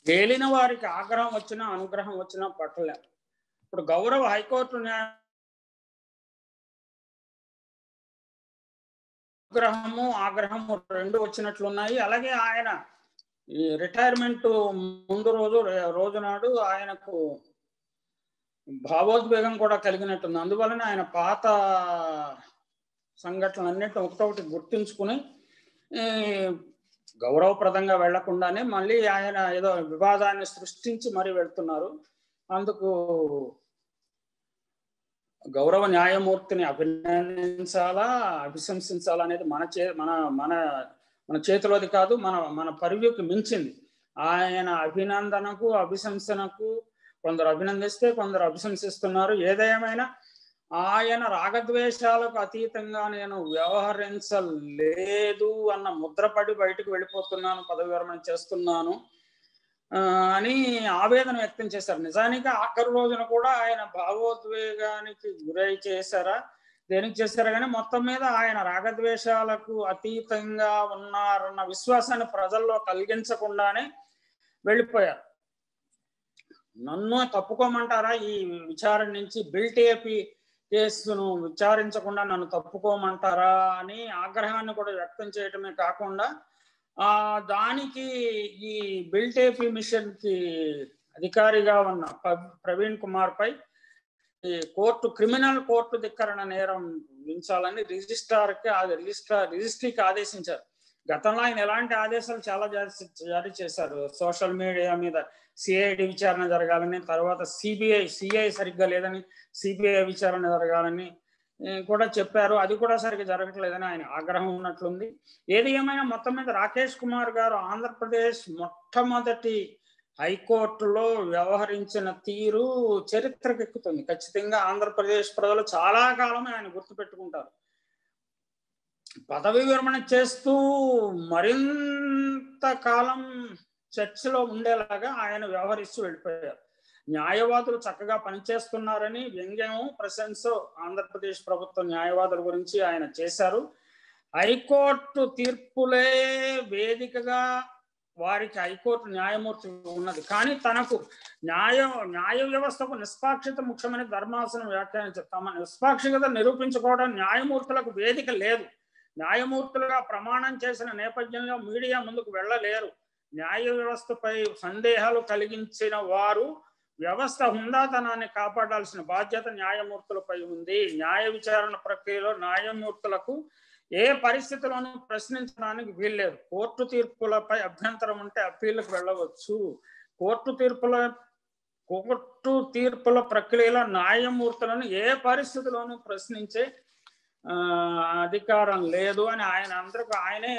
తేలిన వారికి ఆగ్రహం వచ్చినా అనుగ్రహం వచ్చినా పట్టలే ఇప్పుడు గౌరవ హైకోర్టు న్యాయ అనుగ్రహము ఆగ్రహము రెండు వచ్చినట్లున్నాయి అలాగే ఆయన ఈ రిటైర్మెంట్ ముందు రోజు రోజు నాడు ఆయనకు భావోద్వేగం కూడా కలిగినట్టుంది అందువలన ఆయన పాత సంఘటనలన్నింటినీ ఒకటొకటి గుర్తించుకుని ఈ, గౌరవప్రదంగా వెళ్లకుండానే మళ్ళీ ఆయన ఏదో వివాదాన్ని సృష్టించి మరీ వెళ్తున్నారు అందుకు గౌరవ న్యాయమూర్తిని అభినందించాలా అభిశంసించాలా అనేది మన చే మన మన మన చేతిలోది కాదు మన మన పరివ్యూకి మించింది ఆయన అభినందనకు అభిశంసనకు కొందరు అభినందిస్తే కొందరు అభిశంసిస్తున్నారు ఏదేమైనా ఆయన రాగద్వేషాలకు అతీతంగా నేను వ్యవహరించలేదు అన్న ముద్రపడి బయటకు వెళ్ళిపోతున్నాను పదవి విరమణ చేస్తున్నాను ఆ, అని ఆవేదన వ్యక్తం చేశారు నిజానికి ఆఖరి రోజున కూడా ఆయన భావోద్వేగానికి గురై చేశారా దేనికి చేశారా కానీ మొత్తం మీద ఆయన రాగద్వేషాలకు అతీతంగా ఉన్నారన్న విశ్వాసాన్ని ప్రజల్లో కలిగించకుండానే వెళ్ళిపోయారు నన్ను తప్పుకోమంటారా ఈ విచారణ నుంచి బిల్టేపి కేసును విచారించకుండా నన్ను తప్పుకోమంటారా అని ఆగ్రహాన్ని కూడా వ్యక్తం చేయటమే కాకుండా ఆ దానికి ఈ బిల్టేపీ మిషన్ కి అధికారిగా ఉన్న ప- ప్రవీణ్ కుమార్ పై ఈ కోర్టు క్రిమినల్ కోర్టు ధిక్కరణ నేరం విధించాలని రిజిస్ట్రార్ కి ఆ రిజిస్ట్రార్ రిజిస్ట్రీకి ఆదేశించారు గతంలో ఆయన ఎలాంటి ఆదేశాలు చాలా జారీ- జారీ చేశారు సోషల్ మీడియా మీద సిఐడి విచారణ జరగాలని తర్వాత సిబిఐ సిఐ సరిగ్గా లేదని సిబిఐ విచారణ జరగాలని ఏ, కూడా చెప్పారు అది కూడా సరిగ్గా జరగట్లేదని ఆయన ఆగ్రహం ఉన్నట్లుంది ఏది ఏమైనా మొత్తం మీద రాకేష్ కుమార్ గారు ఆంధ్రప్రదేశ్ మొట్టమొదటి హైకోర్టులో వ్యవహరించిన తీరు చరిత్రకెక్కుతుంది ఖచ్చితంగా ఆంధ్రప్రదేశ్ ప్రజలు చాలా కాలం ఆయన గుర్తుపెట్టుకుంటారు పదవి విరమణ చేస్తూ మరింత కాలం చర్చలో ఉండేలాగా ఆయన వ్యవహరిస్తూ వెళ్ళిపోయారు న్యాయవాదులు చక్కగా పనిచేస్తున్నారని వ్యంగ్యం ప్రశంస ఆంధ్రప్రదేశ్ ప్రభుత్వ న్యాయవాదుల గురించి ఆయన చేశారు హైకోర్టు తీర్పులే వేదికగా వారికి హైకోర్టు న్యాయమూర్తి ఉన్నది కానీ తనకు న్యాయ న్యాయ వ్యవస్థకు నిష్పాక్షిత ముఖ్యమైన ధర్మాసనం వ్యాఖ్యానించారు తమ నిష్పాక్షికత నిరూపించుకోవడం న్యాయమూర్తులకు వేదిక లేదు న్యాయమూర్తులుగా ప్రమాణం చేసిన నేపథ్యంలో మీడియా ముందుకు వెళ్ళలేరు న్యాయ వ్యవస్థపై సందేహాలు కలిగించిన వారు వ్యవస్థ హుందాతనాన్ని కాపాడాల్సిన బాధ్యత న్యాయమూర్తులపై ఉంది న్యాయ విచారణ ప్రక్రియలో న్యాయమూర్తులకు ఏ పరిస్థితిలోనూ ప్రశ్నించడానికి వీల్లేదు కోర్టు తీర్పులపై అభ్యంతరం ఉంటే అప్పీలకు వెళ్ళవచ్చు కోర్టు తీర్పుల కోర్టు తీర్పుల ప్రక్రియలో న్యాయమూర్తులను ఏ పరిస్థితిలోనూ ప్రశ్నించే ఆ, అధికారం లేదు అని ఆయన అందరికి ఆయనే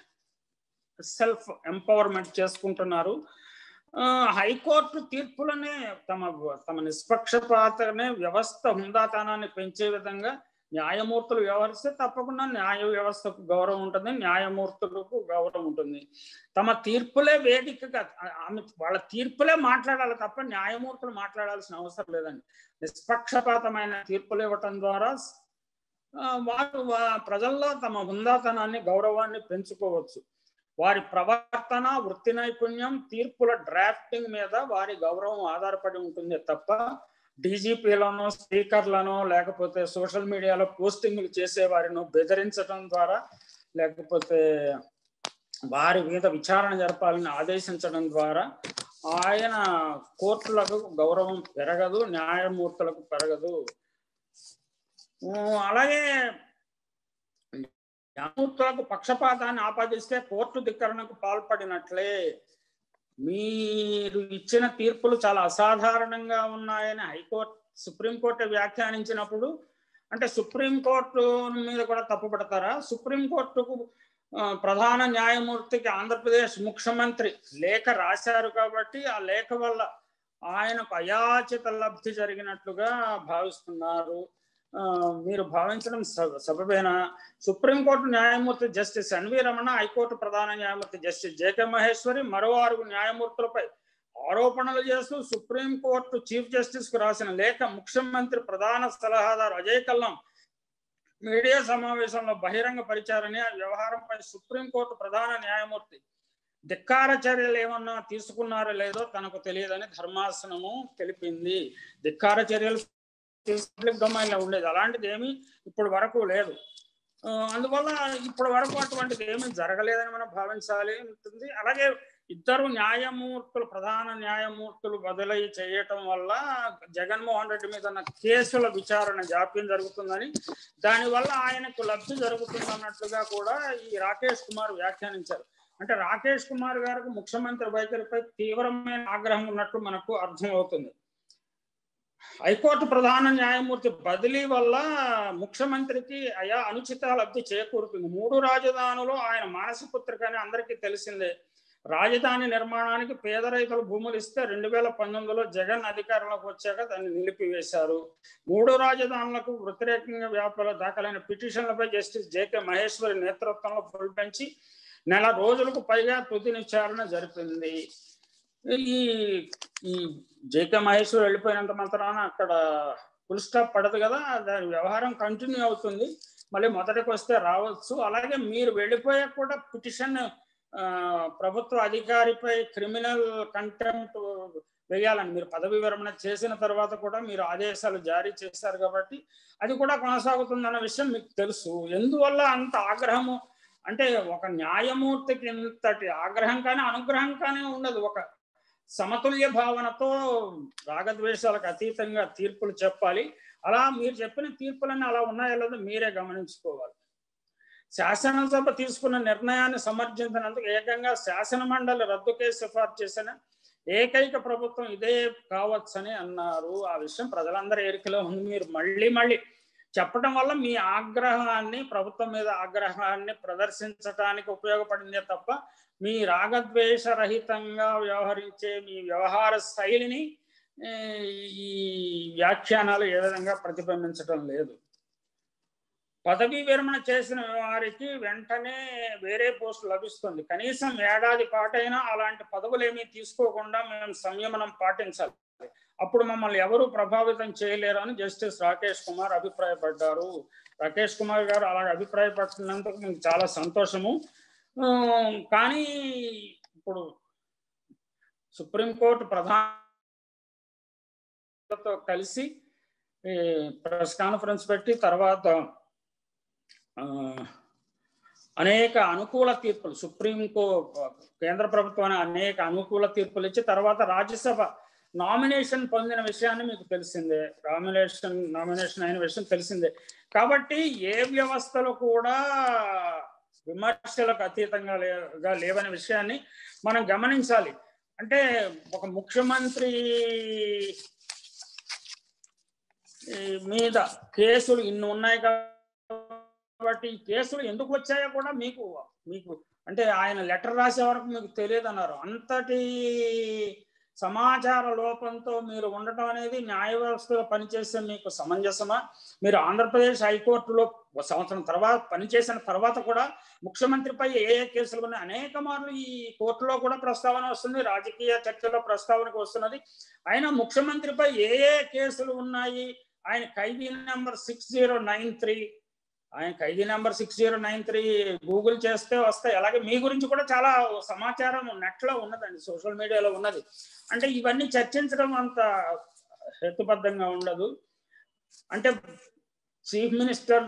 సెల్ఫ్ ఎంపవర్మెంట్ చేసుకుంటున్నారు ఆ, హైకోర్టు తీర్పులనే తమ తమ నిష్పక్షపాతనే వ్యవస్థ హుందాతనాన్ని పెంచే విధంగా న్యాయమూర్తులు వ్యవహరిస్తే తప్పకుండా న్యాయ వ్యవస్థకు గౌరవం ఉంటుంది న్యాయమూర్తులకు గౌరవం ఉంటుంది తమ తీర్పులే వేదికగా ఆమె వాళ్ళ తీర్పులే మాట్లాడాలి తప్ప న్యాయమూర్తులు మాట్లాడాల్సిన అవసరం లేదండి నిష్పక్షపాతమైన తీర్పులు ఇవ్వటం ద్వారా ఆ, వారు వా- ప్రజల్లో తమ హుందాతనాన్ని గౌరవాన్ని పెంచుకోవచ్చు వారి ప్రవర్తన వృత్తి నైపుణ్యం తీర్పుల డ్రాఫ్టింగ్ మీద వారి గౌరవం ఆధారపడి ఉంటుంది తప్ప డీజీపీలను స్పీకర్లను లేకపోతే సోషల్ మీడియాలో పోస్టింగ్లు చేసే వారిని బెదిరించడం ద్వారా లేకపోతే వారి మీద విచారణ జరపాలని ఆదేశించడం ద్వారా ఆయన కోర్టులకు గౌరవం పెరగదు న్యాయమూర్తులకు పెరగదు ఉమ్, అలాగే న్యాయమూర్తులకు పక్షపాతాన్ని ఆపాదిస్తే కోర్టు ధిక్కరణకు పాల్పడినట్లే మీరు ఇచ్చిన తీర్పులు చాలా అసాధారణంగా ఉన్నాయని హైకోర్టు సుప్రీంకోర్టు వ్యాఖ్యానించినప్పుడు అంటే సుప్రీంకోర్టు మీద కూడా తప్పు పడతారా సుప్రీంకోర్టుకు ఆ, ప్రధాన న్యాయమూర్తికి ఆంధ్రప్రదేశ్ ముఖ్యమంత్రి లేఖ రాశారు కాబట్టి ఆ లేఖ వల్ల ఆయనకు అయాచిత లబ్ధి జరిగినట్లుగా భావిస్తున్నారు ఆ, మీరు భావించడం సబ- సబబేనా సుప్రీంకోర్టు న్యాయమూర్తి జస్టిస్ ఎన్వి రమణ హైకోర్టు ప్రధాన న్యాయమూర్తి జస్టిస్ జేకే మహేశ్వరి మరో ఆరుగురు న్యాయమూర్తులపై ఆరోపణలు చేస్తూ సుప్రీంకోర్టు చీఫ్ జస్టిస్ కు రాసిన లేఖ ముఖ్యమంత్రి ప్రధాన సలహాదారు అజయ్ కల్లం మీడియా సమావేశంలో బహిరంగ పరిచారని ఆ వ్యవహారంపై సుప్రీంకోర్టు ప్రధాన న్యాయమూర్తి ధిక్కార చర్యలు ఏమన్నా తీసుకున్నారో లేదో తనకు తెలియదని ధర్మాసనము తెలిపింది ధిక్కార చర్యలు పబ్లిక్ డొమైన్లో ఉండేది అలాంటిది ఏమీ ఇప్పటి వరకు లేదు ఆ, అందువల్ల ఇప్పటి వరకు అటువంటిది ఏమీ జరగలేదని మనం భావించాలి ఉంటుంది అలాగే ఇద్దరు న్యాయమూర్తులు ప్రధాన న్యాయమూర్తులు బదులై చేయటం వల్ల జగన్మోహన్ రెడ్డి మీద ఉన్న కేసుల విచారణ జాప్యం జరుగుతుందని దానివల్ల ఆయనకు లబ్ధి జరుగుతుంది అన్నట్లుగా కూడా ఈ రాకేష్ కుమార్ వ్యాఖ్యానించారు అంటే రాకేష్ కుమార్ గారికి ముఖ్యమంత్రి వైఖరిపై తీవ్రమైన ఆగ్రహం ఉన్నట్లు మనకు అర్థమవుతుంది హైకోర్టు ప్రధాన న్యాయమూర్తి బదిలీ వల్ల ముఖ్యమంత్రికి అయా అనుచిత లబ్ధి చేకూరుతుంది మూడు రాజధానులు ఆయన మానసపుత్రిక అని అందరికీ తెలిసిందే రాజధాని నిర్మాణానికి పేద రైతులు భూములు ఇస్తే రెండు వేల పంతొమ్మిదిలో జగన్ అధికారంలోకి వచ్చాక దాన్ని నిలిపివేశారు మూడు రాజధానులకు వ్యతిరేకంగా వ్యాపార దాఖలైన పిటిషన్లపై జస్టిస్ జేకే మహేశ్వరి నేతృత్వంలో ఫుల్ పెంచి నెల రోజులకు పైగా తుది విచారణ జరిపింది ఈ ఈ జేకే మహేశ్వర్ వెళ్ళిపోయినంత మాత్రాన అక్కడ ఫుల్ స్టాప్ పడదు కదా దాని వ్యవహారం కంటిన్యూ అవుతుంది మళ్ళీ మొదటికి వస్తే రావచ్చు అలాగే మీరు వెళ్ళిపోయాక కూడా పిటిషన్ ప్రభుత్వ అధికారిపై క్రిమినల్ కంటెంప్ట్ వేయాలని మీరు పదవి విరమణ చేసిన తర్వాత కూడా మీరు ఆదేశాలు జారీ చేశారు కాబట్టి అది కూడా కొనసాగుతుందన్న విషయం మీకు తెలుసు ఎందువల్ల అంత ఆగ్రహము అంటే ఒక న్యాయమూర్తికి ఇంతటి ఆగ్రహం కానీ అనుగ్రహం కానీ ఉండదు ఒక సమతుల్య భావనతో రాగద్వేషాలకు అతీతంగా తీర్పులు చెప్పాలి అలా మీరు చెప్పిన తీర్పులన్నీ అలా ఉన్నాయో లేదో మీరే గమనించుకోవాలి శాసనసభ తీసుకున్న నిర్ణయాన్ని సమర్థించినందుకు ఏకంగా శాసన మండలి రద్దుకే సిఫార్సు చేసిన ఏకైక ప్రభుత్వం ఇదే కావచ్చని అన్నారు ఆ విషయం ప్రజలందరి ఎరికలో ఉంది మీరు మళ్ళీ మళ్ళీ చెప్పడం వల్ల మీ ఆగ్రహాన్ని ప్రభుత్వం మీద ఆగ్రహాన్ని ప్రదర్శించడానికి ఉపయోగపడిందే తప్ప మీ రాగద్వేష రహితంగా వ్యవహరించే మీ వ్యవహార శైలిని ఈ వ్యాఖ్యానాలు ఏ విధంగా ప్రతిబింబించడం లేదు పదవీ విరమణ చేసిన వారికి వెంటనే వేరే పోస్ట్ లభిస్తుంది కనీసం ఏడాది పాటైనా అలాంటి పదవులు ఏమీ తీసుకోకుండా మేము సంయమనం పాటించాలి అప్పుడు మమ్మల్ని ఎవరు ప్రభావితం చేయలేరు అని జస్టిస్ రాకేష్ కుమార్ అభిప్రాయపడ్డారు రాకేష్ కుమార్ గారు అలాగ అభిప్రాయపడినందుకు మీకు చాలా సంతోషము కానీ ఇప్పుడు సుప్రీంకోర్టు ప్రధానతో కలిసి ప్రెస్ కాన్ఫరెన్స్ పెట్టి తర్వాత అనేక అనుకూల తీర్పులు సుప్రీంకో కేంద్ర ప్రభుత్వాన్ని అనేక అనుకూల తీర్పులు ఇచ్చి తర్వాత రాజ్యసభ నామినేషన్ పొందిన విషయాన్ని మీకు తెలిసిందే నామినేషన్ నామినేషన్ అయిన విషయం తెలిసిందే కాబట్టి ఏ వ్యవస్థలో కూడా విమర్శలకు అతీతంగా లేగా లేవనే విషయాన్ని మనం గమనించాలి అంటే ఒక ముఖ్యమంత్రి మీద కేసులు ఇన్ని ఉన్నాయి కాబట్టి ఈ కేసులు ఎందుకు వచ్చాయో కూడా మీకు మీకు అంటే ఆయన లెటర్ రాసే వరకు మీకు తెలియదు అన్నారు అంతటి సమాచార లోపంతో మీరు ఉండటం అనేది న్యాయ వ్యవస్థలో పనిచేసే మీకు సమంజసమా మీరు ఆంధ్రప్రదేశ్ హైకోర్టులో సంవత్సరం తర్వాత పనిచేసిన తర్వాత కూడా ముఖ్యమంత్రిపై ఏ ఏ కేసులు ఉన్నాయి అనేక మార్లు ఈ కోర్టులో కూడా ప్రస్తావన వస్తుంది రాజకీయ చర్చలో ప్రస్తావనకు వస్తున్నది అయినా ముఖ్యమంత్రిపై ఏ ఏ కేసులు ఉన్నాయి ఆయన ఖైదీ number six zero nine three ఆయన ఖైదీ number six zero nine three Google చేస్తే వస్తాయి అలాగే మీ గురించి కూడా చాలా సమాచారం నెట్లో ఉన్నదండి సోషల్ మీడియాలో ఉన్నది అంటే ఇవన్నీ చర్చించడం అంత హేతుబద్ధంగా ఉండదు అంటే చీఫ్ మినిస్టర్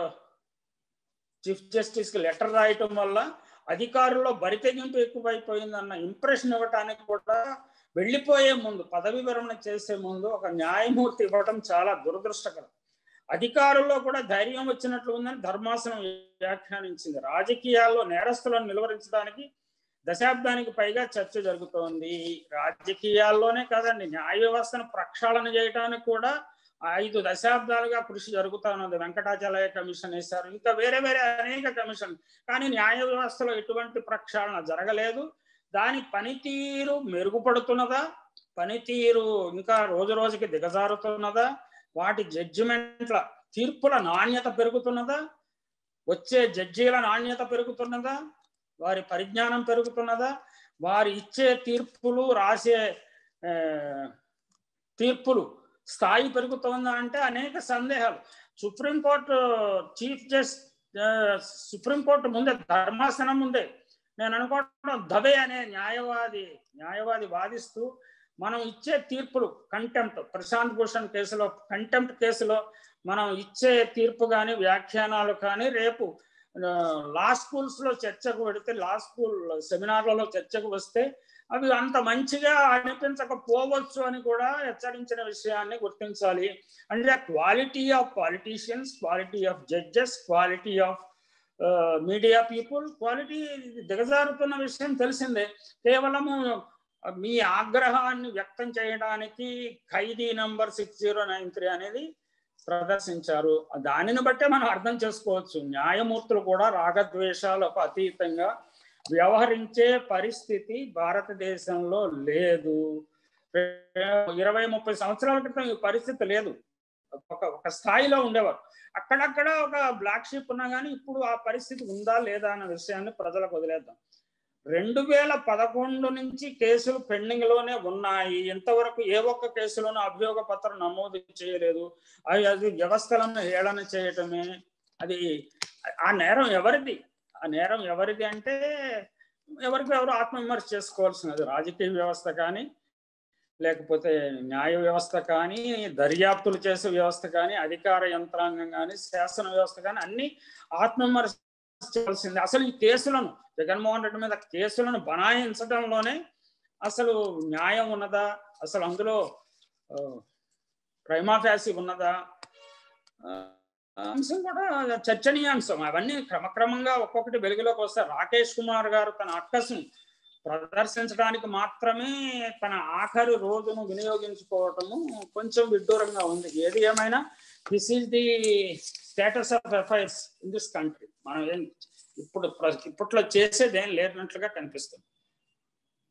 చీఫ్ జస్టిస్ కి లెటర్ రాయటం వల్ల అధికారుల్లో బరితెగింపు ఎక్కువైపోయిందన్న ఇంప్రెషన్ ఇవ్వటానికి కూడా వెళ్ళిపోయే ముందు పదవి విరమణ చేసే ముందు ఒక న్యాయమూర్తి ఇవ్వడం చాలా దురదృష్టకరం అధికారుల్లో కూడా ధైర్యం వచ్చినట్లు ఉందని ధర్మాసనం వ్యాఖ్యానించింది రాజకీయాల్లో నేరస్తులను నిలువరించడానికి దశాబ్దానికి పైగా చర్చ జరుగుతోంది రాజకీయాల్లోనే కాదండి న్యాయ వ్యవస్థను ప్రక్షాళన చేయడానికి కూడా ఐదు దశాబ్దాలుగా కృషి జరుగుతున్నది వెంకటాచలయ కమిషన్ వేశారు ఇంకా వేరే వేరే అనేక కమిషన్ కానీ న్యాయ వ్యవస్థలో ఎటువంటి ప్రక్షాళన జరగలేదు దాని పనితీరు మెరుగుపడుతున్నదా పనితీరు ఇంకా రోజు రోజుకి దిగజారుతున్నదా వాటి జడ్జిమెంట్ల తీర్పుల నాణ్యత పెరుగుతున్నదా వచ్చే జడ్జీల నాణ్యత పెరుగుతున్నదా వారి పరిజ్ఞానం పెరుగుతున్నదా వారి ఇచ్చే తీర్పులు రాసే తీర్పులు స్థాయి పెరుగుతుందా అంటే అనేక సందేహాలు సుప్రీంకోర్టు చీఫ్ జస్టిస్ సుప్రీంకోర్టు ముందే ధర్మాసనం ముందే నేను అనుకోవడం దబే అనే న్యాయవాది న్యాయవాది వాదిస్తూ మనం ఇచ్చే తీర్పులు కంటెంప్ట్ ప్రశాంత్ భూషణ్ కేసులో కంటెంప్ట్ కేసులో మనం ఇచ్చే తీర్పు కానీ వ్యాఖ్యానాలు కానీ రేపు లా స్కూల్స్ లో చర్చకు పెడితే లా స్కూల్ సెమినార్లలో చర్చకు వస్తే అవి అంత మంచిగా అనిపించకపోవచ్చు అని కూడా హెచ్చరించిన విషయాన్ని గుర్తించాలి అంటే quality of politicians quality of judges quality of media people quality దిగజారుతున్న విషయం తెలిసిందే కేవలము మీ ఆగ్రహాన్ని వ్యక్తం చేయడానికి ఖైదీ number six zero nine three అనేది ప్రదర్శించారు దానిని బట్టే మనం అర్థం చేసుకోవచ్చు న్యాయమూర్తులు కూడా రాగద్వేషాలకు అతీతంగా వ్యవహరించే పరిస్థితి భారతదేశంలో లేదు ఇరవై ముప్పై సంవత్సరాల క్రితం ఈ పరిస్థితి లేదు ఒక ఒక స్థాయిలో ఉండేవారు అక్కడక్కడ ఒక బ్లాక్ షీప్ ఉన్నా కానీ ఇప్పుడు ఆ పరిస్థితి ఉందా లేదా అన్న విషయాన్ని ప్రజలకు వదిలేద్దాం రెండు వేల పదకొండు నుంచి కేసులు పెండింగ్ లోనే ఉన్నాయి ఇంతవరకు ఏ ఒక్క కేసులోనూ అభియోగ పత్రం నమోదు చేయలేదు అది అది వ్యవస్థలను హేళన చేయటమే అది ఆ నేరం ఎవరిది ఆ నేరం ఎవరిది అంటే ఎవరికి ఎవరు ఆత్మవిమర్శ చేసుకోవాల్సినది రాజకీయ వ్యవస్థ కానీ లేకపోతే న్యాయ వ్యవస్థ కానీ దర్యాప్తులు చేసే వ్యవస్థ కానీ అధికార యంత్రాంగం కానీ శాసన వ్యవస్థ కానీ అన్ని ఆత్మవిమర్శ చేయాల్సింది అసలు ఈ కేసులను జగన్మోహన్ రెడ్డి మీద కేసులను బనాయించడంలోనే అసలు న్యాయం ఉన్నదా అసలు అందులో ప్రైమాఫాసి ఉన్నదా అంశం కూడా చర్చనీయాంశం అవన్నీ క్రమక్రమంగా ఒక్కొక్కటి వెలుగులోకి వస్తాయి రాకేష్ కుమార్ గారు తన అక్కసును ప్రదర్శించడానికి మాత్రమే తన ఆఖరి రోజును వినియోగించుకోవటము కొంచెం విడ్డూరంగా ఉంది ఏది ఏమైనా this is the status of affairs in this country మనం ఏం ఇప్పుడు ఇప్పట్లో చేసేది ఏం లేనట్లుగా కనిపిస్తుంది